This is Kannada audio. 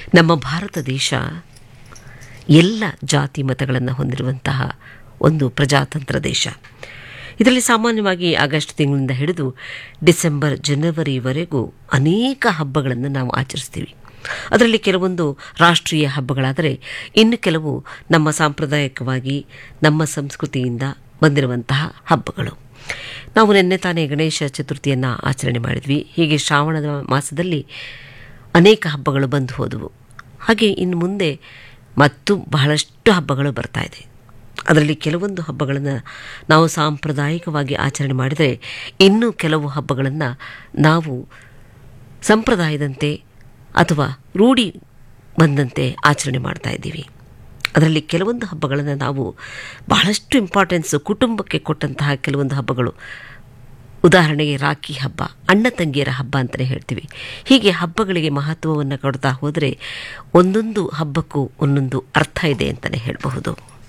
ನಮ್ಮ ಭಾರತ ದೇಶ ಎಲ್ಲ ಜಾತಿ ಮತಗಳನ್ನು ಹೊಂದಿರುವಂತಹ ಒಂದು ಪ್ರಜಾತಂತ್ರ ದೇಶ ಇದರಲ್ಲಿ ಸಾಮಾನ್ಯವಾಗಿ ಆಗಸ್ಟ್ ತಿಂಗಳಿಂದ ಹಿಡಿದು ಡಿಸೆಂಬರ್ ಜನವರಿವರೆಗೂ ಅನೇಕ ಹಬ್ಬಗಳನ್ನು ನಾವು ಆಚರಿಸ್ತೀವಿ ಅದರಲ್ಲಿ ಕೆಲವೊಂದು ರಾಷ್ಟ್ರೀಯ ಹಬ್ಬಗಳಾದರೆ ಇನ್ನು ಕೆಲವು ನಮ್ಮ ಸಾಂಪ್ರದಾಯಿಕವಾಗಿ ನಮ್ಮ ಸಂಸ್ಕೃತಿಯಿಂದ ಬಂದಿರುವಂತಹ ಹಬ್ಬಗಳು ನಾವು ನಿನ್ನೆ ತಾನೇ ಗಣೇಶ ಚತುರ್ಥಿಯನ್ನು ಆಚರಣೆ ಮಾಡಿದ್ವಿ ಹೀಗೆ ಶ್ರಾವಣದ ಮಾಸದಲ್ಲಿ ಅನೇಕ ಹಬ್ಬಗಳು ಬಂದು ಹೋದವು ಹಾಗೆ ಇನ್ನು ಮುಂದೆ ಮತ್ತು ಬಹಳಷ್ಟು ಹಬ್ಬಗಳು ಬರ್ತಾ ಇದೆ ಅದರಲ್ಲಿ ಕೆಲವೊಂದು ಹಬ್ಬಗಳನ್ನು ನಾವು ಸಾಂಪ್ರದಾಯಿಕವಾಗಿ ಆಚರಣೆ ಮಾಡಿದರೆ ಇನ್ನೂ ಕೆಲವು ಹಬ್ಬಗಳನ್ನು ನಾವು ಸಂಪ್ರದಾಯದಂತೆ ಅಥವಾ ರೂಢಿ ಬಂದಂತೆ ಆಚರಣೆ ಮಾಡ್ತಾ ಇದ್ದೀವಿ ಅದರಲ್ಲಿ ಕೆಲವೊಂದು ಹಬ್ಬಗಳನ್ನು ನಾವು ಬಹಳಷ್ಟು ಇಂಪಾರ್ಟೆನ್ಸು ಕುಟುಂಬಕ್ಕೆ ಕೊಟ್ಟಂತಹ ಕೆಲವೊಂದು ಹಬ್ಬಗಳು ಉದಾಹರಣೆಗೆ ರಾಖಿ ಹಬ್ಬ ಅಣ್ಣ ತಂಗಿಯರ ಹಬ್ಬ ಅಂತಲೇ ಹೇಳ್ತೀವಿ ಹೀಗೆ ಹಬ್ಬಗಳಿಗೆ ಮಹತ್ವವನ್ನು ಕೊಡ್ತಾ ಹೋದರೆ ಒಂದೊಂದು ಹಬ್ಬಕ್ಕೂ ಒಂದೊಂದು ಅರ್ಥ ಇದೆ ಅಂತಲೇ ಹೇಳಬಹುದು